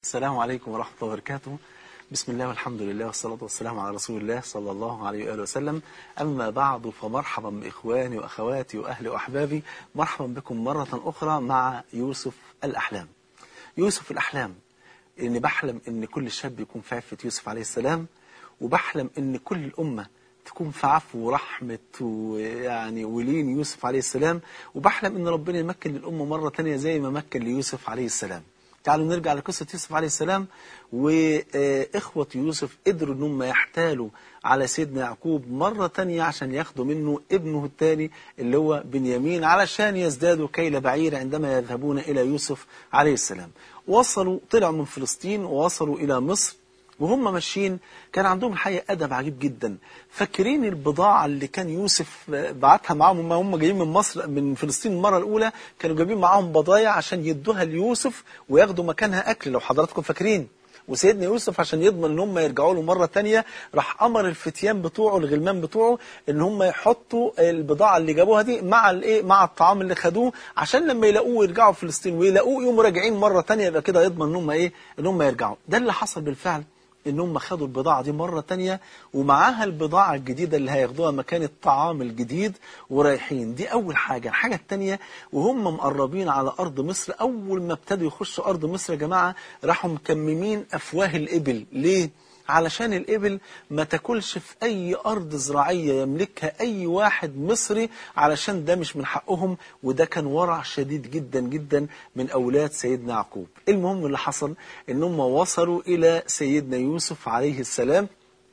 السلام عليكم ورحمة الله وبركاته بسم الله والحمد لله والصلاة والسلام على رسول الله صلى الله عليه وآله وسلم أما بعد فمرحبا بإخواني وأخواتي وأهلي وأحبابي مرحبا بكم مرة أخرى مع يوسف الأحلام يوسف الأحلام إني بحلم إن كل شاب يكون في عفة يوسف عليه السلام وبحلم إن كل الأمة تكون في عفو ورحمة ويعني ولين يوسف عليه السلام وبحلم إن ربنا يمكن للأمة مرة تانية زي ما مكن ليوسف عليه السلام تعالوا نرجع لقصة يوسف عليه السلام وإخوة يوسف قدروا إن هم يحتالوا على سيدنا يعقوب مرة تانية عشان ياخدوا منه ابنه الثاني اللي هو بنيامين علشان يزدادوا كيل بعير عندما يذهبون إلى يوسف عليه السلام وصلوا طلعوا من فلسطين ووصلوا إلى مصر وهم ماشيين كان عندهم الحقيقة أدب عجيب جدا فاكرين البضاعة اللي كان يوسف بعتها معاهم هم هم جايين من مصر من فلسطين المرة الأولى كانوا جايبين معاهم بضايع عشان يدوها ليوسف وياخدوا مكانها أكل لو حضراتكم فاكرين وسيدنا يوسف عشان يضمن ان هم يرجعوا له مره تانية راح امر الفتيان بتوعه الغلمان بتوعه ان هم يحطوا البضاعه اللي جابوها دي مع الايه مع الطعام اللي خدوه عشان لما يلاقوه يرجعوا فلسطين ويلاقوه يقوموا راجعين مره تانية يبقى كده يضمن ان هم ايه ان هم يرجعوا ده اللي حصل بالفعل ان هم خدوا البضاعة دي مرة تانية ومعاها البضاعة الجديدة اللي هياخدوها مكان الطعام الجديد ورايحين دي أول حاجة الحاجة التانية وهم مقربين على أرض مصر أول ما ابتدوا يخشوا أرض مصر يا جماعة راحوا مكممين أفواه الإبل ليه؟ علشان الإبل ما تاكلش في أي أرض زراعية يملكها أي واحد مصري علشان ده مش من حقهم وده كان ورع شديد جدا جدا من أولاد سيدنا يعقوب المهم اللي حصل إنهم وصلوا إلى سيدنا يوسف عليه السلام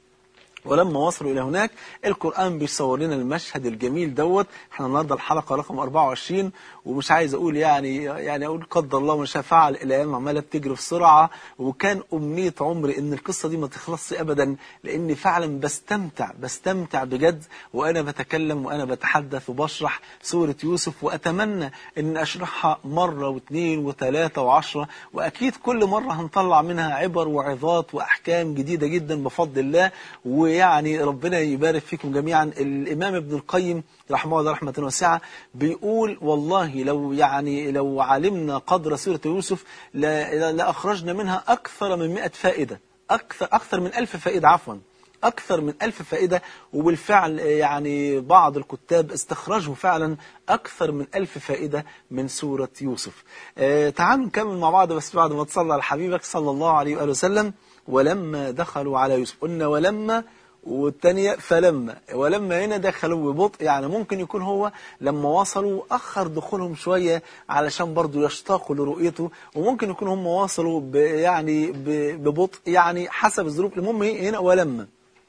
ولما وصلوا إلى هناك القرآن بيصور لنا المشهد الجميل دوت احنا النهارده الحلقة رقم 24 ومش عايز أقول يعني يعني أقول قدر الله ما شاء فعل الأيام عمالة بتجري بسرعة وكان أمنية عمري إن القصة دي ما تخلصش أبدا لأني فعلا بستمتع بستمتع بجد وأنا بتكلم وأنا بتحدث وبشرح سورة يوسف وأتمنى إن أشرحها مرة واثنين وثلاثة وعشرة وأكيد كل مرة هنطلع منها عبر وعظات وأحكام جديدة جدا بفضل الله و ويعني ربنا يبارك فيكم جميعا الإمام ابن القيم رحمه الله رحمة واسعة بيقول والله لو يعني لو علمنا قدر سورة يوسف لأخرجنا منها أكثر من 100 فائدة أكثر, أكثر من ألف فائدة عفوا أكثر من ألف فائدة وبالفعل يعني بعض الكتاب استخرجوا فعلا أكثر من ألف فائدة من سورة يوسف آه تعالوا نكمل مع بعض بس بعد ما تصلى على حبيبك صلى الله عليه وآله وسلم ولما دخلوا على يوسف قلنا ولما والثانية فلما ولما هنا دخلوا ببطء يعني ممكن يكون هو لما وصلوا أخر دخولهم شوية علشان برضو يشتاقوا لرؤيته وممكن يكون هم وصلوا ب يعني ببطء يعني حسب الظروف المهم هنا ولما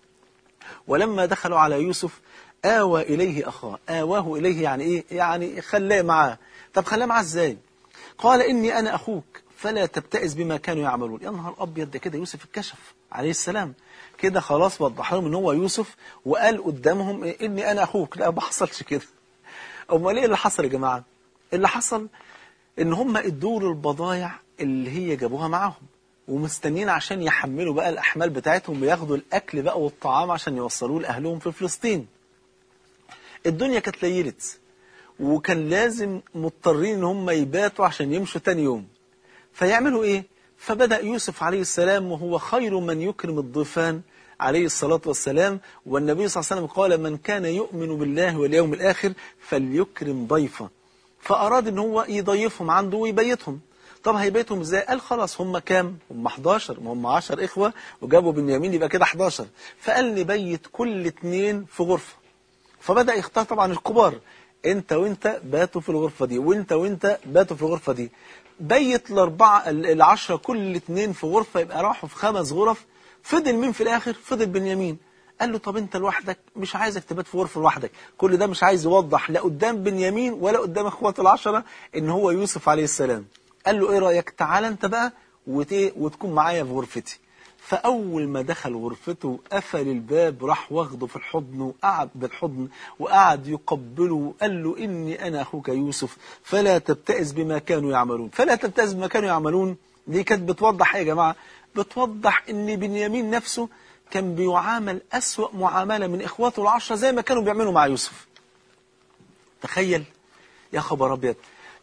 ولما دخلوا على يوسف آوى إليه أخاه آواه إليه يعني إيه يعني خلاه معاه طب خلاه معاه إزاي قال إني أنا أخوك فلا تبتئس بما كانوا يعملون يا نهار أبيض ده كده يوسف اتكشف عليه السلام كده خلاص وضح لهم ان هو يوسف وقال قدامهم إيه اني انا اخوك لا ما حصلش كده امال ايه اللي حصل يا جماعه اللي حصل ان هم ادوا له البضايع اللي هي جابوها معاهم ومستنيين عشان يحملوا بقى الاحمال بتاعتهم وياخدوا الاكل بقى والطعام عشان يوصلوه لاهلهم في فلسطين الدنيا كانت ليلت وكان لازم مضطرين ان هم يباتوا عشان يمشوا تاني يوم فيعملوا ايه فبدأ يوسف عليه السلام وهو خير من يكرم الضيفان عليه الصلاة والسلام والنبي صلى الله عليه وسلم قال من كان يؤمن بالله واليوم الآخر فليكرم ضيفه فأراد ان هو يضيفهم عنده ويبيتهم طب هيبيتهم ازاي قال خلاص هم كام هم 11 ما هم 10 إخوة وجابوا بنيامين يبقى كده 11 فقال نبيت كل اتنين في غرفة فبدأ يختار طبعا الكبار انت وانت باتوا في الغرفة دي وانت وانت باتوا في الغرفة دي بيت الأربعة العشرة كل اتنين في غرفة يبقى راحوا في خمس غرف فضل مين في الآخر فضل بنيامين قال له طب انت لوحدك مش عايزك تبات في غرفة لوحدك كل ده مش عايز يوضح لا قدام بنيامين ولا قدام اخواته العشرة ان هو يوسف عليه السلام قال له ايه رأيك تعال انت بقى وتكون معايا في غرفتي فأول ما دخل غرفته قفل الباب راح واخده في الحضن وقعد بالحضن وقعد يقبله وقال له إني أنا أخوك يوسف فلا تبتئس بما كانوا يعملون فلا تبتئس بما كانوا يعملون دي كانت بتوضح إيه يا جماعة بتوضح إن بنيامين نفسه كان بيعامل أسوأ معاملة من إخواته العشرة زي ما كانوا بيعملوا مع يوسف تخيل يا خبر أبيض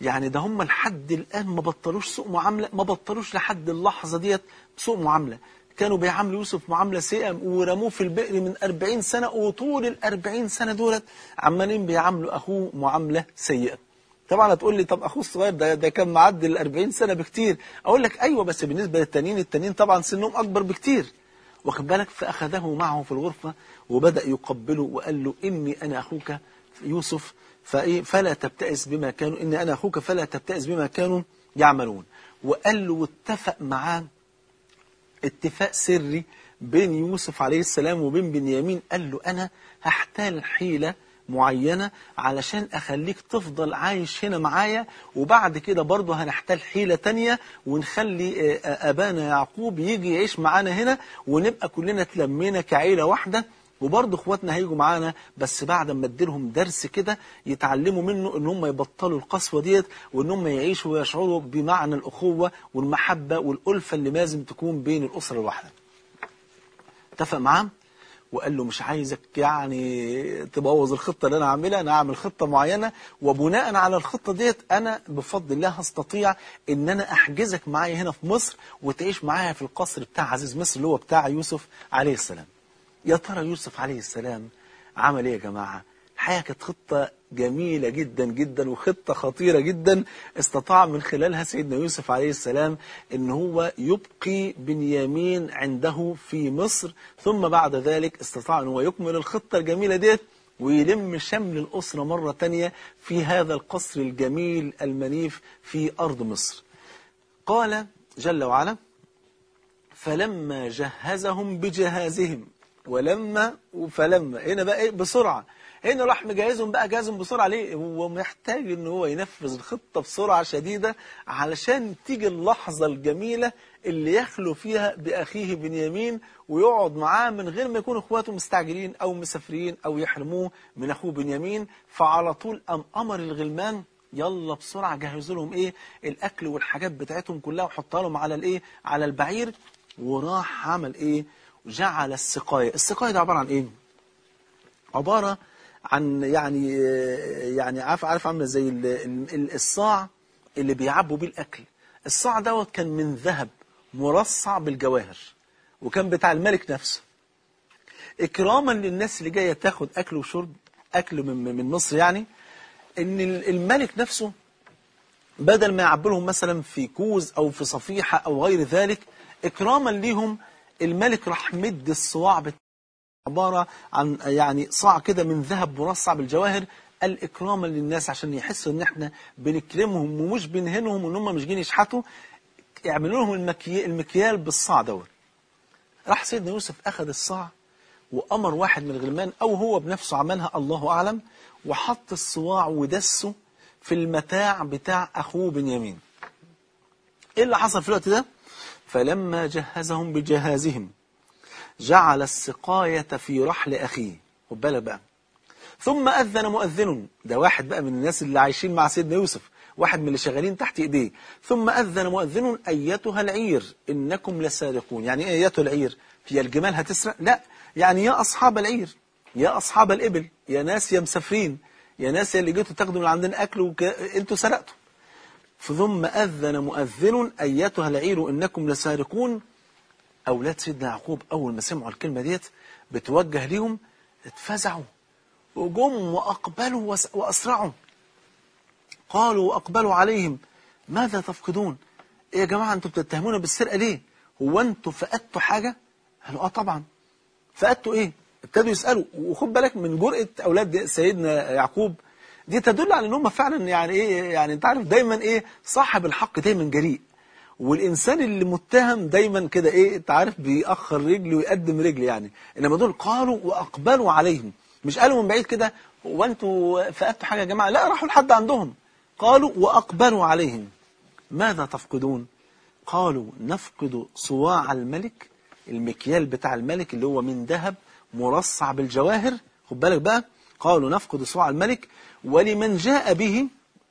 يعني ده هم لحد الآن ما بطلوش سوء معاملة ما بطلوش لحد اللحظة ديت سوء معاملة كانوا بيعاملوا يوسف معاملة سيئة ورموه في البئر من 40 سنة وطول ال 40 سنة دولت عمالين بيعاملوا أخوه معاملة سيئة طبعا هتقول لي طب أخوه الصغير ده, ده كان معدي ال 40 سنة بكتير أقول لك أيوة بس بالنسبة للتانيين التانيين طبعا سنهم أكبر بكتير واخد بالك فأخذه معه في الغرفة وبدأ يقبله وقال له إني أنا أخوك يوسف فإيه فلا تبتئس بما كانوا إني أنا أخوك فلا تبتئس بما كانوا يعملون وقال له واتفق معاه اتفاق سري بين يوسف عليه السلام وبين بنيامين قال له أنا هحتال حيلة معينة علشان أخليك تفضل عايش هنا معايا وبعد كده برضه هنحتال حيلة تانية ونخلي أبانا يعقوب يجي يعيش معانا هنا ونبقى كلنا تلمينا كعيلة واحدة وبرضه اخواتنا هيجوا معانا بس بعد ما اديلهم درس كده يتعلموا منه ان هم يبطلوا القسوه ديت وان هم يعيشوا ويشعروا بمعنى الاخوه والمحبه والالفه اللي لازم تكون بين الاسره الواحده. اتفق معاه وقال له مش عايزك يعني تبوظ الخطه اللي انا عاملها انا هعمل خطه معينه وبناء على الخطه ديت انا بفضل الله هستطيع ان انا احجزك معايا هنا في مصر وتعيش معايا في القصر بتاع عزيز مصر اللي هو بتاع يوسف عليه السلام. يا ترى يوسف عليه السلام عمل ايه يا جماعة الحقيقة كانت خطة جميلة جدا جدا وخطة خطيرة جدا استطاع من خلالها سيدنا يوسف عليه السلام ان هو يبقي بنيامين عنده في مصر ثم بعد ذلك استطاع ان هو يكمل الخطة الجميلة ديت ويلم شمل الأسرة مرة تانية في هذا القصر الجميل المنيف في أرض مصر قال جل وعلا فلما جهزهم بجهازهم ولما فلما هنا بقى ايه بسرعة هنا راح مجهزهم بقى جهزهم بسرعة ليه هو محتاج ان هو ينفذ الخطة بسرعة شديدة علشان تيجي اللحظة الجميلة اللي يخلو فيها بأخيه بنيامين ويقعد معاه من غير ما يكون اخواته مستعجلين او مسافرين او يحرموه من اخوه بنيامين فعلى طول ام امر الغلمان يلا بسرعة جهزوا لهم ايه الاكل والحاجات بتاعتهم كلها وحطها لهم على الايه على البعير وراح عمل ايه جعل السقاية السقاية ده عبارة عن ايه عبارة عن يعني يعني عارف عارف عامله زي الصاع اللي بيعبوا بيه الاكل الصاع دوت كان من ذهب مرصع بالجواهر وكان بتاع الملك نفسه اكراما للناس اللي جايه تاخد اكل وشرب اكل من من مصر يعني ان الملك نفسه بدل ما يعبوا لهم مثلا في كوز او في صفيحه او غير ذلك اكراما ليهم الملك راح مد الصواع عبارة عن يعني صاع كده من ذهب مرصع بالجواهر قال إكراما للناس عشان يحسوا إن إحنا بنكرمهم ومش بنهنهم وإن هم مش جايين يشحتوا يعملوا لهم المكي... المكيال بالصاع دوت راح سيدنا يوسف أخذ الصاع وأمر واحد من الغلمان أو هو بنفسه عملها الله أعلم وحط الصواع ودسه في المتاع بتاع أخوه بنيامين إيه اللي حصل في الوقت ده؟ فلما جهزهم بجهازهم جعل السقاية في رحل أخيه خد بالك بقى ثم أذن مؤذن ده واحد بقى من الناس اللي عايشين مع سيدنا يوسف واحد من اللي شغالين تحت إيديه ثم أذن مؤذن أيتها العير إنكم لسارقون يعني إيه أيتها العير هي الجمال هتسرق لا يعني يا أصحاب العير يا أصحاب الإبل يا ناس يا مسافرين يا ناس اللي جيتوا تاخدوا من عندنا أكل وك... أنتوا سرقتوا ثم أذن مؤذن أيتها العير إنكم لسارقون أولاد سيدنا يعقوب أول ما سمعوا الكلمة ديت بتوجه ليهم اتفزعوا وجم وأقبلوا وأسرعوا قالوا وأقبلوا عليهم ماذا تفقدون إيه يا جماعة أنتوا بتتهمونا بالسرقة ليه هو أنتوا فقدتوا حاجة قالوا آه طبعا فقدتوا إيه ابتدوا يسألوا وخد بالك من جرأة أولاد سيدنا يعقوب دي تدل على ان هم فعلا يعني ايه يعني انت عارف دايما ايه صاحب الحق دايما جريء والإنسان اللي متهم دايما كده إيه أنت عارف بيأخر رجل ويقدم رجل يعني إنما دول قالوا وأقبلوا عليهم مش قالوا من بعيد كده هو أنتوا فقدتوا حاجة يا جماعة لا راحوا لحد عندهم قالوا وأقبلوا عليهم ماذا تفقدون قالوا نفقد صواع الملك المكيال بتاع الملك اللي هو من ذهب مرصع بالجواهر خد بالك بقى قالوا نفقد صواع الملك ولمن جاء به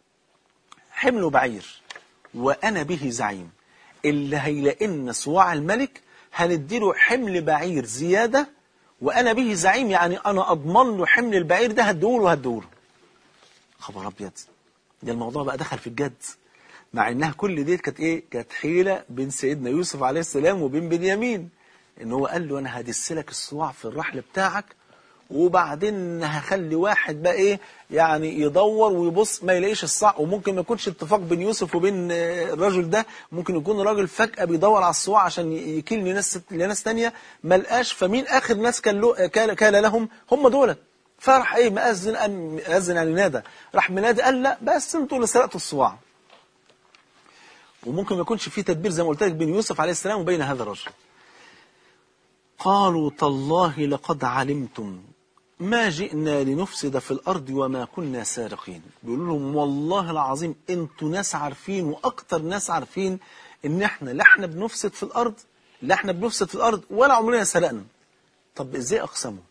حمل بعير وأنا به زعيم اللي هيلاقينا صواع الملك هنديله حمل بعير زيادة وأنا به زعيم يعني أنا أضمن له حمل البعير ده هدوله هدوله خبر أبيض ده الموضوع بقى دخل في الجد مع انها كل دي كانت ايه كانت حيله بين سيدنا يوسف عليه السلام وبين بنيامين ان هو قال له انا هدسلك الصواع في الرحل بتاعك وبعدين هخلي واحد بقى ايه يعني يدور ويبص ما يلاقيش الصع وممكن ما يكونش اتفاق بين يوسف وبين آه، الرجل ده ممكن يكون راجل فجأة بيدور على الصواع عشان ي- يكيل لناس لناس تانية ما لقاش فمين اخر ناس كان له كان, كان لهم هم دول فراح ايه مأذن أم- مأذن يعني نادى راح منادي قال لا بس انتوا اللي سرقتوا الصواع وممكن ما يكونش في تدبير زي ما قلت لك بين يوسف عليه السلام وبين هذا الرجل قالوا تالله لقد علمتم ما جئنا لنفسد في الأرض وما كنا سارقين بيقولوا لهم والله العظيم انتوا ناس عارفين وأكتر ناس عارفين إن احنا لا احنا بنفسد في الأرض لا احنا بنفسد في الأرض ولا عمرنا سرقنا طب ازاي أقسموا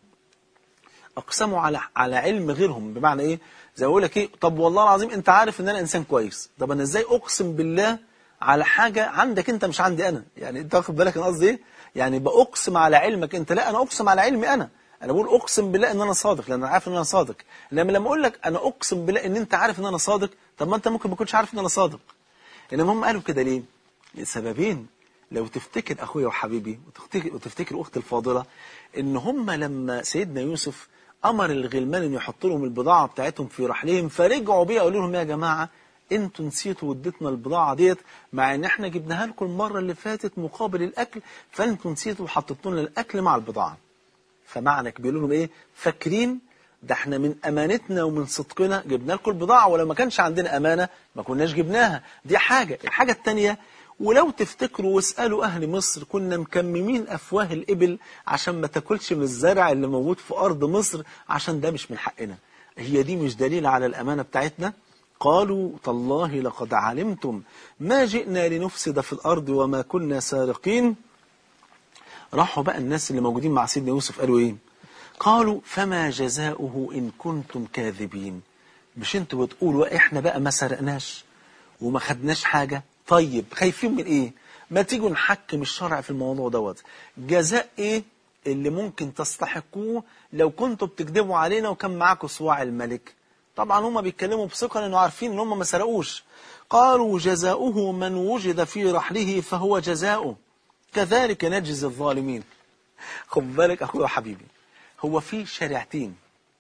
أقسموا على على علم غيرهم بمعنى إيه زي ما أقول لك إيه طب والله العظيم أنت عارف إن أنا إنسان كويس طب أنا إزاي أقسم بالله على حاجة عندك أنت مش عندي أنا يعني أنت واخد بالك أنا قصدي إيه يعني بأقسم على علمك أنت لا أنا أقسم على علمي أنا أنا بقول أقسم بالله إن أنا صادق لأن أنا عارف إن أنا صادق لما لما أقول لك أنا أقسم بالله إن أنت عارف إن أنا صادق طب ما أنت ممكن ما تكونش عارف إن أنا صادق إنما هم قالوا كده ليه لسببين لو تفتكر أخويا وحبيبي وتفتكر, وتفتكر أختي الفاضلة إن هم لما سيدنا يوسف أمر الغلمان إن يحط لهم البضاعة بتاعتهم في رحلهم فرجعوا بيها قالوا لهم يا جماعة انتوا نسيتوا وديتنا البضاعة ديت مع ان احنا جبناها لكم المرة اللي فاتت مقابل الاكل فانتوا نسيتوا وحطيتوا لنا الاكل مع البضاعة فمعنى بيقولوا لهم ايه فاكرين ده احنا من امانتنا ومن صدقنا جبنا لكم البضاعة ولو ما كانش عندنا امانة ما كناش جبناها دي حاجة الحاجة التانية ولو تفتكروا واسألوا أهل مصر كنا مكممين أفواه الإبل عشان ما تاكلش من الزرع اللي موجود في أرض مصر عشان ده مش من حقنا هي دي مش دليل على الأمانة بتاعتنا قالوا تالله لقد علمتم ما جئنا لنفسد في الأرض وما كنا سارقين راحوا بقى الناس اللي موجودين مع سيدنا يوسف قالوا ايه قالوا فما جزاؤه إن كنتم كاذبين مش انتوا بتقولوا احنا بقى ما سرقناش وما خدناش حاجة طيب خايفين من ايه ما تيجوا نحكم الشرع في الموضوع دوت جزاء ايه اللي ممكن تستحقوه لو كنتوا بتكذبوا علينا وكان معاكم صواع الملك طبعا هم بيتكلموا بثقة لانه عارفين ان هم ما سرقوش قالوا جزاؤه من وجد في رحله فهو جزاؤه كذلك نجزي الظالمين خد بالك اخويا وحبيبي هو في شريعتين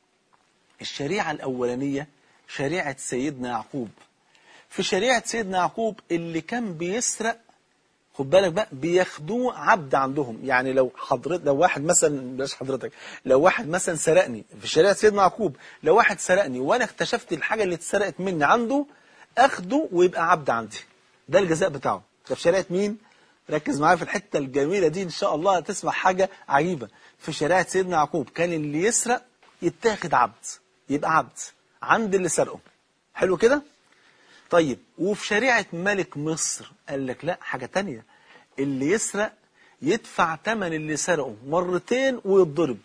الشريعة الأولانية شريعة سيدنا يعقوب في شريعة سيدنا يعقوب اللي كان بيسرق خد بالك بقى بياخدوه عبد عندهم يعني لو حضرتك لو واحد مثلا بلاش حضرتك لو واحد مثلا سرقني في شريعة سيدنا يعقوب لو واحد سرقني وانا اكتشفت الحاجة اللي اتسرقت مني عنده اخده ويبقى عبد عندي ده الجزاء بتاعه ده في شريعة مين ركز معايا في الحتة الجميلة دي ان شاء الله هتسمع حاجة عجيبة في شريعة سيدنا يعقوب كان اللي يسرق يتاخد عبد يبقى عبد عند اللي سرقه حلو كده طيب وفي شريعة ملك مصر قال لك لا حاجة تانية اللي يسرق يدفع تمن اللي سرقه مرتين ويتضرب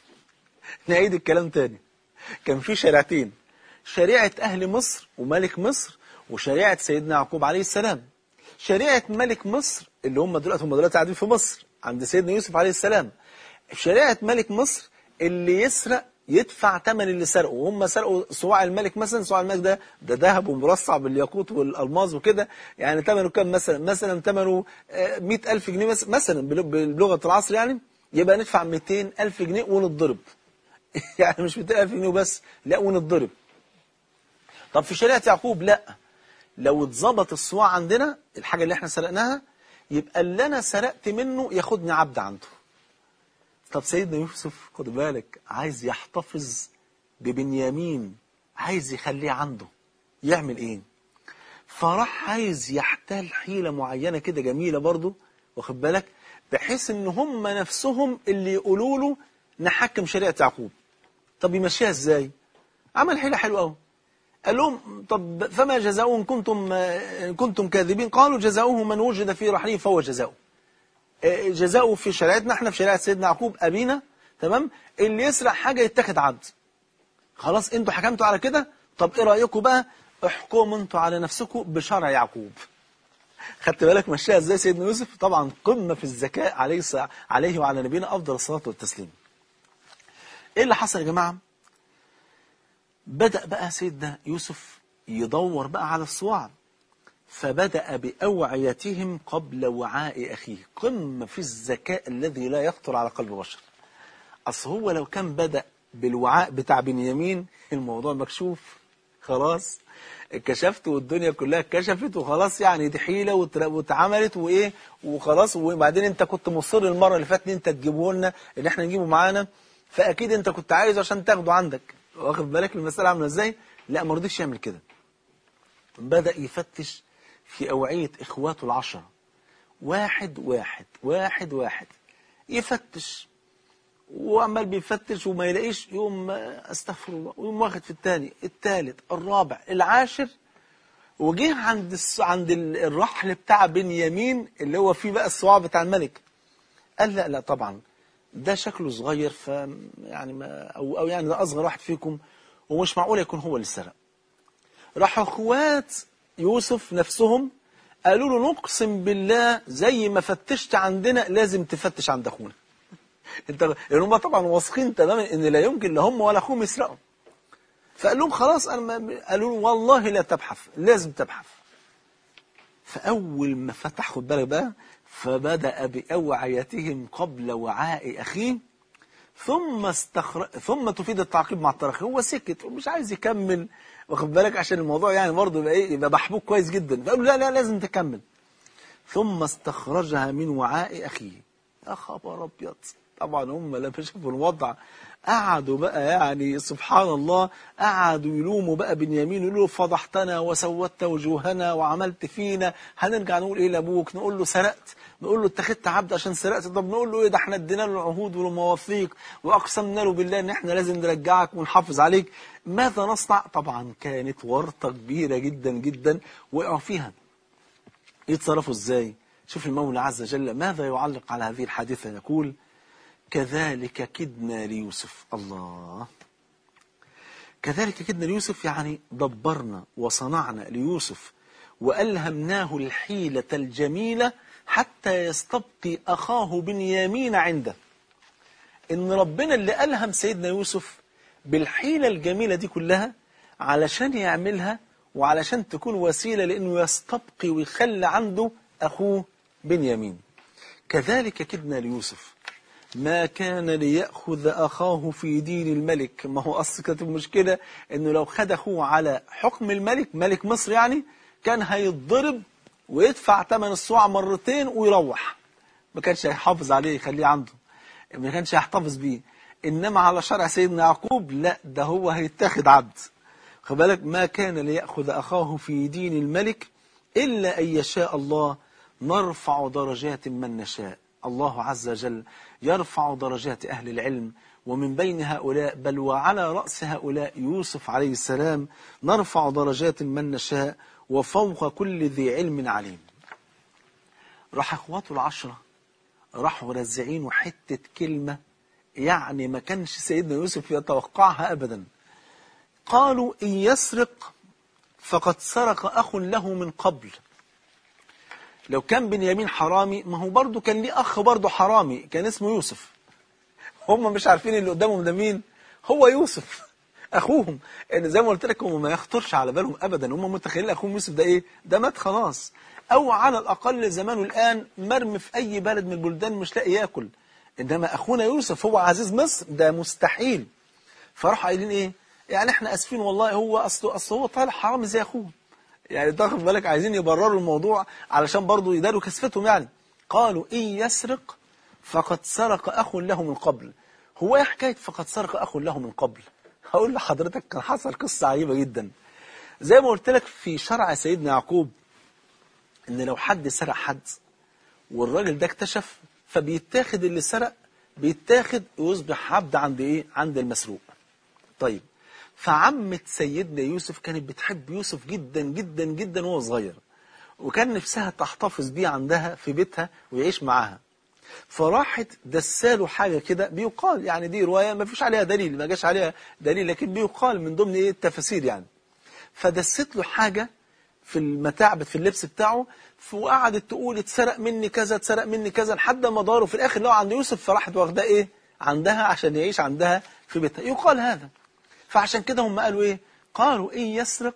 نعيد الكلام تاني كان في شريعتين شريعة أهل مصر وملك مصر وشريعة سيدنا يعقوب عليه السلام شريعة ملك مصر اللي هم دلوقتي هم دلوقتي قاعدين في مصر عند سيدنا يوسف عليه السلام شريعة ملك مصر اللي يسرق يدفع ثمن اللي سرقه وهم سرقوا صواع الملك مثلا صواع الملك ده ده ذهب ومرصع بالياقوت والالماظ وكده يعني ثمنه كام مثلا مثلا ثمنه 100000 جنيه مثلا مثلا بلغه العصر يعني يبقى ندفع 200000 جنيه ونتضرب يعني مش 200000 جنيه وبس لا ونتضرب طب في شريعه يعقوب لا لو اتظبط الصواع عندنا الحاجه اللي احنا سرقناها يبقى اللي انا سرقت منه ياخدني عبد عنده طب سيدنا يوسف خد بالك عايز يحتفظ ببنيامين عايز يخليه عنده يعمل ايه فراح عايز يحتال حيلة معينة كده جميلة برضو واخد بالك بحيث ان هم نفسهم اللي يقولوا له نحكم شريعة يعقوب طب يمشيها ازاي عمل حيلة حلوة قوي قال لهم طب فما جزاؤه إن كنتم, إن كنتم كاذبين قالوا جزاؤه من وجد في رحله فهو جزاؤه جزاؤه في شريعتنا احنا في شريعة سيدنا يعقوب أبينا تمام اللي يسرق حاجة يتخذ عبد خلاص انتوا حكمتوا على كده طب ايه رأيكم بقى احكموا انتوا على نفسكم بشرع يعقوب خدت بالك مشيها ازاي سيدنا يوسف طبعا قمة في الذكاء عليه عليه وعلى نبينا أفضل الصلاة والتسليم ايه اللي حصل يا جماعة بدأ بقى سيدنا يوسف يدور بقى على الصواع فبدأ بأوعيتهم قبل وعاء أخيه قمة في الذكاء الذي لا يخطر على قلب بشر أصل هو لو كان بدأ بالوعاء بتاع بنيامين الموضوع مكشوف خلاص اتكشفت والدنيا كلها اتكشفت وخلاص يعني دي حيله واتر- واتعملت وايه وخلاص وبعدين انت كنت مصر المره اللي فاتت ان انت تجيبه لنا ان احنا نجيبه معانا فاكيد انت كنت عايزه عشان تاخده عندك واخد بالك المساله عامله ازاي؟ لا ما رضيش يعمل كده بدأ يفتش في أوعية إخواته العشرة واحد واحد واحد واحد يفتش وعمال بيفتش وما يلاقيش يوم آه، استغفر الله ويوم واخد في الثاني الثالث الرابع العاشر وجه عند الس... عند ال- الرحل بتاع بنيامين اللي هو فيه بقى الصواع بتاع الملك قال لا لا طبعا ده شكله صغير ف يعني ما او او يعني ده اصغر واحد فيكم ومش معقول يكون هو اللي سرق راحوا اخوات يوسف نفسهم قالوا له نقسم بالله زي ما فتشت عندنا لازم تفتش عند اخونا انت لان هم طبعا واثقين تماما ان لا يمكن لا هم ولا اخوهم يسرقوا فقال لهم خلاص انا ما قالوا له والله لا تبحث لازم تبحث فاول ما فتح خد بالك بقى فبدا باوعيتهم قبل وعاء اخيه ثم استخر... ثم تفيد التعقيب مع التراخي هو سكت ومش عايز يكمل واخد بالك عشان الموضوع يعني برضه يبقى ايه يبقى محبوك كويس جدا فقالوا لا لا لازم تكمل ثم استخرجها من وعاء اخيه يا خبر ابيض طبعا هم لما شافوا الوضع قعدوا بقى يعني سبحان الله قعدوا يلوموا بقى بنيامين يقولوا له فضحتنا وسودت وجوهنا وعملت فينا هنرجع نقول ايه لابوك نقول له سرقت نقول له اتخذت عبد عشان سرقت طب نقول له ايه ده احنا ادينا له العهود والمواثيق واقسمنا له بالله ان احنا لازم نرجعك ونحافظ عليك ماذا نصنع طبعا كانت ورطه كبيره جدا جدا وقعوا فيها يتصرفوا ازاي شوف المولى عز وجل ماذا يعلق على هذه الحادثة يقول كذلك كدنا ليوسف الله كذلك كدنا ليوسف يعني دبرنا وصنعنا ليوسف وألهمناه الحيلة الجميلة حتى يستبقي أخاه بنيامين عنده إن ربنا اللي ألهم سيدنا يوسف بالحيلة الجميلة دي كلها علشان يعملها وعلشان تكون وسيلة لأنه يستبقي ويخلي عنده أخوه بنيامين كذلك كدنا ليوسف ما كان ليأخذ أخاه في دين الملك ما هو أصل كانت المشكلة أنه لو خد أخوه على حكم الملك ملك مصر يعني كان هيتضرب ويدفع ثمن الصواع مرتين ويروح ما كانش هيحافظ عليه يخليه عنده ما كانش هيحتفظ بيه إنما على شرع سيدنا يعقوب لا ده هو هيتاخد عبد خد بالك ما كان ليأخذ أخاه في دين الملك إلا أن يشاء الله نرفع درجات من نشاء الله عز وجل يرفع درجات أهل العلم ومن بين هؤلاء بل وعلى رأس هؤلاء يوسف عليه السلام نرفع درجات من نشاء وفوق كل ذي علم عليم راح اخواته العشرة راحوا رزعين حتة كلمة يعني ما كانش سيدنا يوسف يتوقعها أبدا قالوا إن يسرق فقد سرق أخ له من قبل لو كان بنيامين حرامي ما هو برضه كان ليه أخ برضه حرامي كان اسمه يوسف هم مش عارفين اللي قدامهم ده مين هو يوسف أخوهم إن زي ما قلت لك هم ما يخطرش على بالهم أبدا هم متخيلين أخوهم يوسف ده إيه ده مات خلاص أو على الأقل زمانه الآن مرمي في أي بلد من البلدان مش لاقي ياكل إنما أخونا يوسف هو عزيز مصر ده مستحيل فراحوا قايلين إيه يعني إحنا آسفين والله هو أصله أصل هو طالع حرامي زي أخوه يعني تاخد بالك عايزين يبرروا الموضوع علشان برضه يداروا كسفتهم يعني قالوا إن يسرق فقد سرق أخ له من قبل هو ايه حكاية فقد سرق أخ له من قبل هقول لحضرتك كان حصل قصة عجيبة جدا زي ما قلت لك في شرع سيدنا يعقوب ان لو حد سرق حد والراجل ده اكتشف فبيتاخد اللي سرق بيتاخد ويصبح عبد عند ايه عند المسروق طيب فعمة سيدنا يوسف كانت بتحب يوسف جدا جدا جدا وهو صغير وكان نفسها تحتفظ بيه عندها في بيتها ويعيش معاها فراحت دساله حاجة كده بيقال يعني دي رواية ما فيش عليها دليل ما جاش عليها دليل لكن بيقال من ضمن ايه التفاسير يعني فدست له حاجة في المتاع في اللبس بتاعه وقعدت تقول اتسرق مني كذا اتسرق مني كذا لحد ما داروا في الاخر لو عند يوسف فراحت واخداه ايه عندها عشان يعيش عندها في بيتها يقال هذا فعشان كده هم قالوا ايه قالوا ان يسرق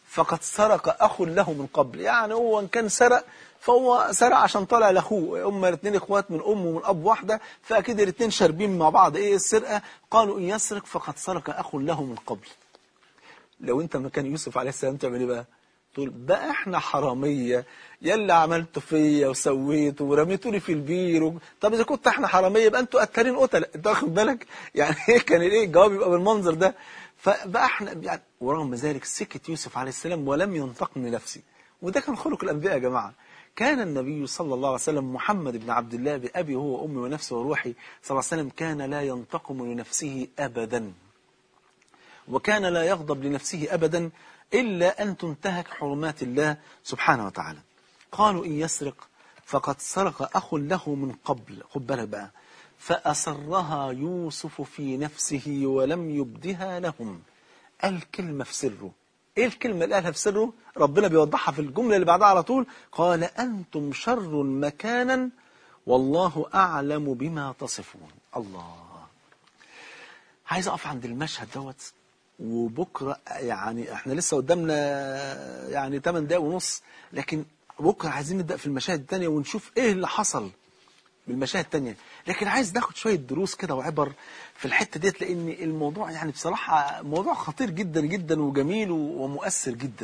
فقد سرق أخ له من قبل يعني هو إن كان سرق فهو سرق عشان طالع لأخوه هم الاثنين إخوات من أم ومن أب واحدة فأكيد الاثنين شاربين مع بعض إيه السرقة قالوا إن يسرق فقد سرق أخ له من قبل لو أنت مكان يوسف عليه السلام تعمل إيه بقى تقول بقى احنا حرامية يلا عملتوا فيا وسويتوا ورميتوني في البير و... طب اذا كنت احنا حرامية يبقى انتوا قتالين قتلة انت واخد بالك يعني ايه كان ايه الجواب يبقى بالمنظر ده فبقى احنا يعني ورغم ذلك سكت يوسف عليه السلام ولم ينطق لنفسه وده كان خلق الانبياء يا جماعه كان النبي صلى الله عليه وسلم محمد بن عبد الله بأبي هو وأمي ونفسي وروحي صلى الله عليه وسلم كان لا ينتقم لنفسه أبدا وكان لا يغضب لنفسه أبدا إلا أن تنتهك حرمات الله سبحانه وتعالى قالوا إن يسرق فقد سرق أخ له من قبل خد بالك بقى فأسرها يوسف في نفسه ولم يبدها لهم الكلمة في سره ايه الكلمة اللي قالها في سره ربنا بيوضحها في الجملة اللي بعدها على طول قال أنتم شر مكانا والله أعلم بما تصفون الله عايز أقف عند المشهد دوت وبكرة يعني احنا لسه قدامنا يعني 8 دقايق ونص لكن بكرة عايزين نبدأ في المشاهد التانية ونشوف ايه اللي حصل بالمشاهد التانية لكن عايز ناخد شوية دروس كده وعبر في الحتة ديت لأن الموضوع يعني بصراحة موضوع خطير جدا جدا وجميل ومؤثر جدا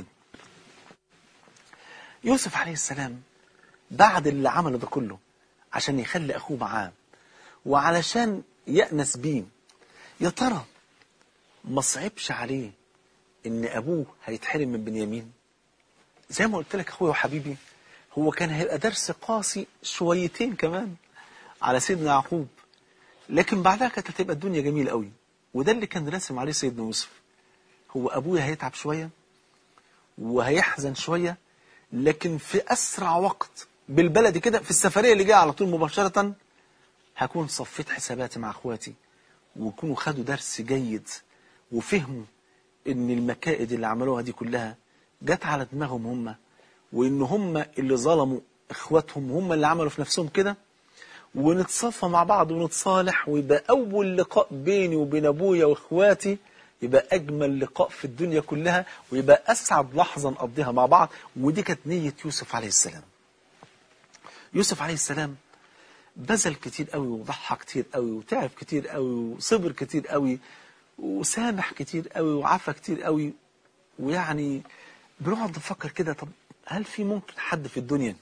يوسف عليه السلام بعد اللي عمله ده كله عشان يخلي أخوه معاه وعلشان يأنس بيه يا ترى ما صعبش عليه ان ابوه هيتحرم من بنيامين زي ما قلت لك اخويا وحبيبي هو كان هيبقى درس قاسي شويتين كمان على سيدنا يعقوب لكن بعدها كانت هتبقى الدنيا جميلة قوي وده اللي كان راسم عليه سيدنا يوسف هو ابويا هيتعب شوية وهيحزن شوية لكن في اسرع وقت بالبلد كده في السفرية اللي جايه على طول مباشرة هكون صفيت حساباتي مع اخواتي ويكونوا خدوا درس جيد وفهموا ان المكائد اللي عملوها دي كلها جت على دماغهم هم وان هم اللي ظلموا اخواتهم هم اللي عملوا في نفسهم كده ونتصافى مع بعض ونتصالح ويبقى اول لقاء بيني وبين ابويا واخواتي يبقى اجمل لقاء في الدنيا كلها ويبقى اسعد لحظه نقضيها مع بعض ودي كانت نيه يوسف عليه السلام يوسف عليه السلام بذل كتير قوي وضحى كتير قوي وتعب كتير قوي وصبر كتير قوي وسامح كتير قوي وعفى كتير قوي ويعني بنقعد نفكر كده طب هل في ممكن حد في الدنيا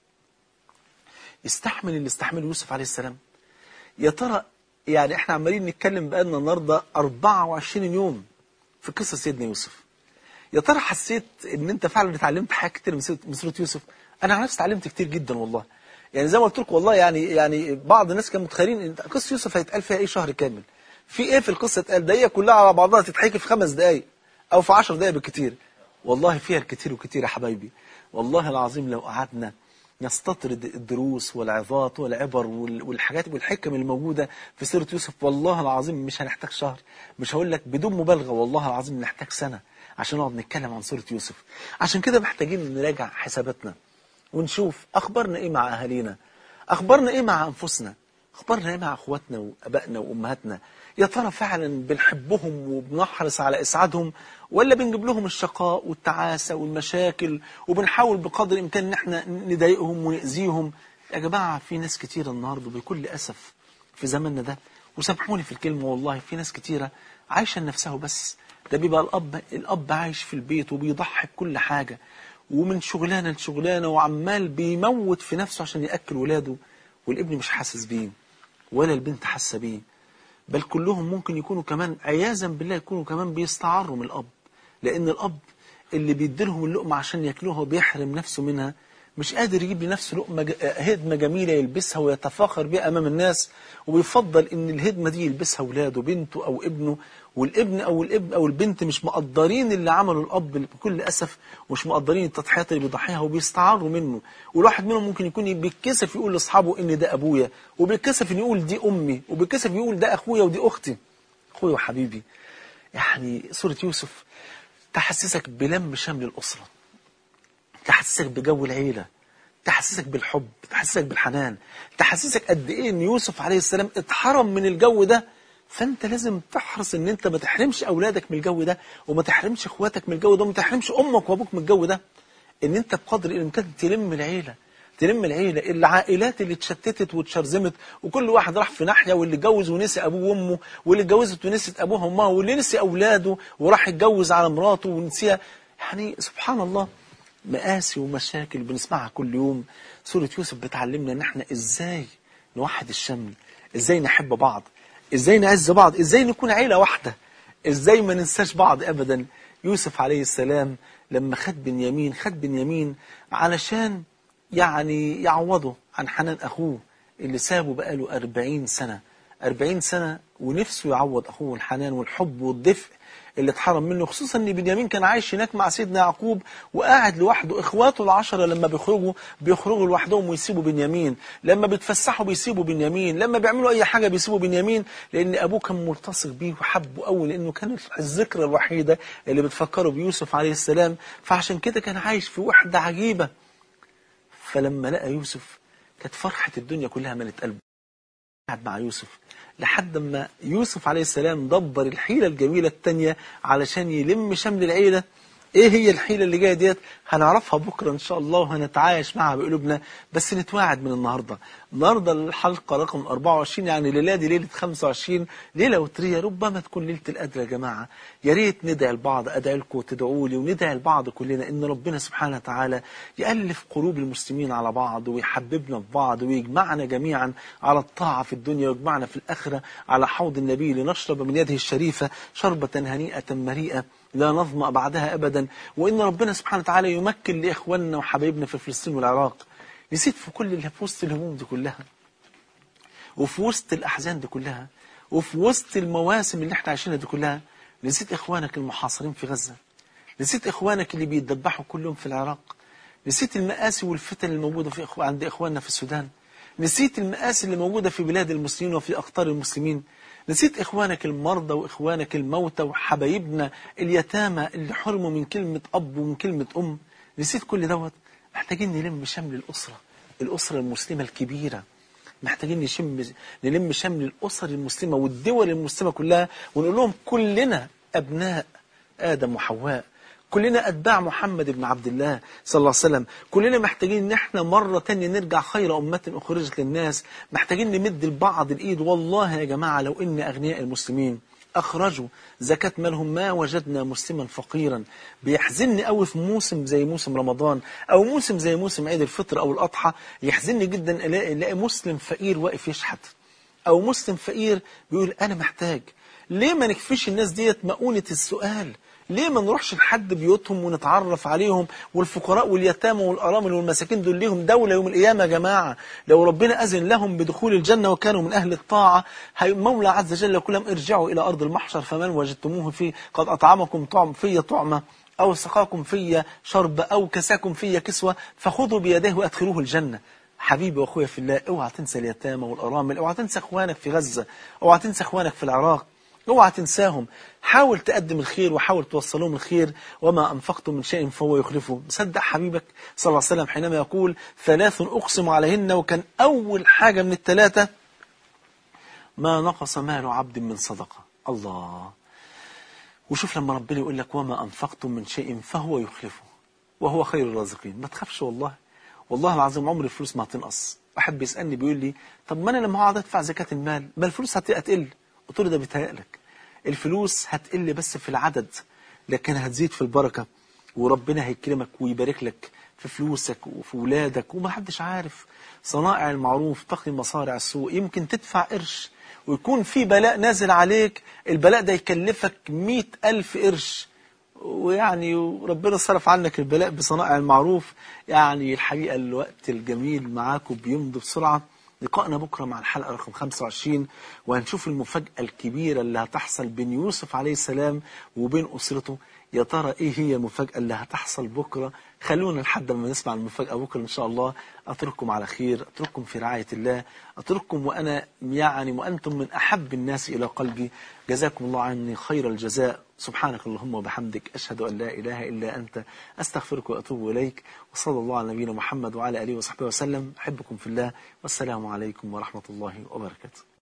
يستحمل اللي استحمله يوسف عليه السلام يا ترى يعني احنا عمالين نتكلم بقالنا النهارده 24 يوم في قصه سيدنا يوسف يا ترى حسيت ان انت فعلا اتعلمت حاجات كتير من سوره يوسف انا على نفسي اتعلمت كتير جدا والله يعني زي ما قلت لكم والله يعني يعني بعض الناس كانوا متخيلين ان قصه يوسف هيتقال فيها ايه شهر كامل في ايه في القصه اتقال ده هي كلها على بعضها تتحكي في خمس دقائق او في 10 دقائق بالكتير والله فيها الكتير وكتير يا حبايبي والله العظيم لو قعدنا نستطرد الدروس والعظات والعبر والحاجات والحكم الموجودة في سيرة يوسف والله العظيم مش هنحتاج شهر مش هقول لك بدون مبالغة والله العظيم نحتاج سنة عشان نقعد نتكلم عن سيرة يوسف عشان كده محتاجين نراجع حساباتنا ونشوف أخبارنا إيه مع أهالينا أخبارنا إيه مع أنفسنا أخبارنا إيه مع أخواتنا وأبائنا وأمهاتنا يا ترى فعلا بنحبهم وبنحرص على إسعادهم ولا بنجيب لهم الشقاء والتعاسة والمشاكل وبنحاول بقدر الإمكان إن احنا نضايقهم ونأذيهم يا جماعة في ناس كتيرة النهاردة بكل أسف في زماننا ده وسامحوني في الكلمة والله في ناس كتيرة عايشة لنفسها بس ده بيبقى الأب الأب عايش في البيت وبيضحي بكل حاجة ومن شغلانة لشغلانة وعمال بيموت في نفسه عشان يأكل ولاده والابن مش حاسس بيه ولا البنت حاسة بيه بل كلهم ممكن يكونوا كمان عياذا بالله يكونوا كمان بيستعروا من الأب لأن الأب اللي بيديلهم اللقمة عشان ياكلوها وبيحرم نفسه منها مش قادر يجيب لنفسه لقمة هدمة جميلة يلبسها ويتفاخر بها أمام الناس وبيفضل إن الهدمة دي يلبسها ولاده بنته أو ابنه والابن أو الابن أو البنت مش مقدرين اللي عمله الأب بكل أسف ومش مقدرين التضحيات اللي بيضحيها وبيستعاروا منه والواحد منهم ممكن يكون بيتكسف يقول لأصحابه إن ده أبويا وبيتكسف إن يقول دي أمي وبيتكسف يقول ده أخويا ودي أختي أخويا وحبيبي يعني سورة يوسف تحسسك بلم شمل الأسرة تحسسك بجو العيلة تحسسك بالحب تحسسك بالحنان تحسسك قد ايه ان يوسف عليه السلام اتحرم من الجو ده فانت لازم تحرص ان انت ما تحرمش اولادك من الجو ده وما تحرمش اخواتك من الجو ده وما تحرمش امك وابوك من الجو ده ان انت بقدر الامكان تلم العيله تلم العيله العائلات اللي اتشتتت واتشرذمت وكل واحد راح في ناحيه واللي اتجوز ونسي ابوه وامه واللي اتجوزت ونسيت ابوها وامها واللي نسي اولاده وراح يتجوز على مراته ونسيها يعني سبحان الله مآسي ومشاكل بنسمعها كل يوم سورة يوسف بتعلمنا ان احنا ازاي نوحد الشمل ازاي نحب بعض ازاي نعز بعض ازاي نكون عيلة واحدة ازاي ما ننساش بعض ابدا يوسف عليه السلام لما خد بنيامين خد بنيامين علشان يعني يعوضه عن حنان اخوه اللي سابه بقاله أربعين سنة أربعين سنة ونفسه يعوض أخوه الحنان والحب والدفء اللي اتحرم منه خصوصا ان بنيامين كان عايش هناك مع سيدنا يعقوب وقاعد لوحده اخواته العشرة لما بيخرجوا بيخرجوا لوحدهم ويسيبوا بنيامين لما بيتفسحوا بيسيبوا بنيامين لما بيعملوا اي حاجة بيسيبوا بنيامين لان ابوه كان ملتصق بيه وحبه قوي لانه كان الذكرى الوحيدة اللي بتفكره بيوسف عليه السلام فعشان كده كان عايش في وحدة عجيبة فلما لقى يوسف كانت فرحة الدنيا كلها ملت قلبه قعد مع يوسف لحد ما يوسف عليه السلام دبر الحيلة الجميلة التانية علشان يلم شمل العيلة ايه هي الحيلة اللي جاية ديت هنعرفها بكرة ان شاء الله وهنتعايش معها بقلوبنا بس نتواعد من النهاردة النهاردة الحلقة رقم 24 يعني ليلة دي ليلة 25 ليلة وترية ربما تكون ليلة القدر يا جماعة يا ريت ندعي البعض ادعي لكم وتدعوا لي وندعي البعض كلنا ان ربنا سبحانه وتعالى يألف قلوب المسلمين على بعض ويحببنا في بعض ويجمعنا جميعا على الطاعة في الدنيا ويجمعنا في الآخرة على حوض النبي لنشرب من يده الشريفة شربة هنيئة مريئة لا نظمأ بعدها أبدا وإن ربنا سبحانه وتعالى يمكن لإخواننا وحبايبنا في فلسطين والعراق نسيت في كل اللي في وسط الهموم دي كلها وفي وسط الأحزان دي كلها وفي وسط المواسم اللي احنا عايشينها دي كلها نسيت إخوانك المحاصرين في غزة نسيت إخوانك اللي بيتذبحوا كل يوم في العراق نسيت المآسي والفتن الموجودة في إخو... عند إخواننا في السودان نسيت المآسي اللي موجودة في بلاد المسلمين وفي أقطار المسلمين نسيت إخوانك المرضى وإخوانك الموتى وحبايبنا اليتامى اللي حرموا من كلمة أب ومن كلمة أم نسيت كل دوت محتاجين نلم شمل الأسرة الأسرة المسلمة الكبيرة محتاجين نشم نلم شمل الأسر المسلمة والدول المسلمة كلها ونقول لهم كلنا أبناء آدم وحواء كلنا أتباع محمد بن عبد الله صلى الله عليه وسلم كلنا محتاجين ان احنا مرة تانية نرجع خير أمة أخرجت للناس محتاجين نمد البعض الإيد والله يا جماعة لو إن أغنياء المسلمين أخرجوا زكاة مالهم ما وجدنا مسلما فقيرا بيحزنني قوي في موسم زي موسم رمضان أو موسم زي موسم عيد الفطر أو الأضحى يحزنني جدا ألاقي, ألاقي مسلم فقير واقف يشحت أو مسلم فقير بيقول أنا محتاج ليه ما نكفيش الناس ديت مؤونة السؤال ليه ما نروحش لحد بيوتهم ونتعرف عليهم والفقراء واليتامى والأرامل والمساكين دول ليهم دولة يوم القيامة يا جماعة لو ربنا أذن لهم بدخول الجنة وكانوا من أهل الطاعة مولى عز وجل يقول لهم ارجعوا إلى أرض المحشر فمن وجدتموه فيه قد أطعمكم طعم في طعمة أو سقاكم في شرب أو كساكم في كسوة فخذوا بيديه وأدخلوه الجنة حبيبي واخويا في الله اوعى تنسى اليتامى والارامل اوعى تنسى اخوانك في غزة اوعى تنسى اخوانك في العراق اوعى تنساهم حاول تقدم الخير وحاول توصلهم الخير وما أنفقتم من شيء فهو يخلفه صدق حبيبك صلى الله عليه وسلم حينما يقول ثلاث أقسم عليهن وكان أول حاجة من الثلاثة ما نقص مال عبد من صدقة الله وشوف لما ربنا يقول لك وما أنفقتم من شيء فهو يخلفه وهو خير الرازقين ما تخافش والله والله العظيم عمر الفلوس ما هتنقص واحد بيسألني بيقول لي طب ما أنا لما هقعد أدفع زكاة المال ما الفلوس هتقل قلت له ده بيتهيألك الفلوس هتقل بس في العدد لكن هتزيد في البركة وربنا هيكرمك ويبارك لك في فلوسك وفي ولادك وما حدش عارف صنائع المعروف تقي مصارع السوء يمكن تدفع قرش ويكون في بلاء نازل عليك البلاء ده يكلفك مئة ألف قرش ويعني ربنا صرف عنك البلاء بصنائع المعروف يعني الحقيقة الوقت الجميل معاكم بيمضي بسرعة لقائنا بكرة مع الحلقة رقم 25 وهنشوف المفاجأة الكبيرة اللي هتحصل بين يوسف عليه السلام وبين أسرته يا ترى ايه هي المفاجأة اللي هتحصل بكرة خلونا لحد ما نسمع المفاجأة بكرة ان شاء الله اترككم على خير اترككم في رعاية الله اترككم وانا يعني وانتم من احب الناس الى قلبي جزاكم الله عني خير الجزاء سبحانك اللهم وبحمدك اشهد ان لا اله الا انت استغفرك واتوب اليك وصلى الله على نبينا محمد وعلى اله وصحبه وسلم احبكم في الله والسلام عليكم ورحمة الله وبركاته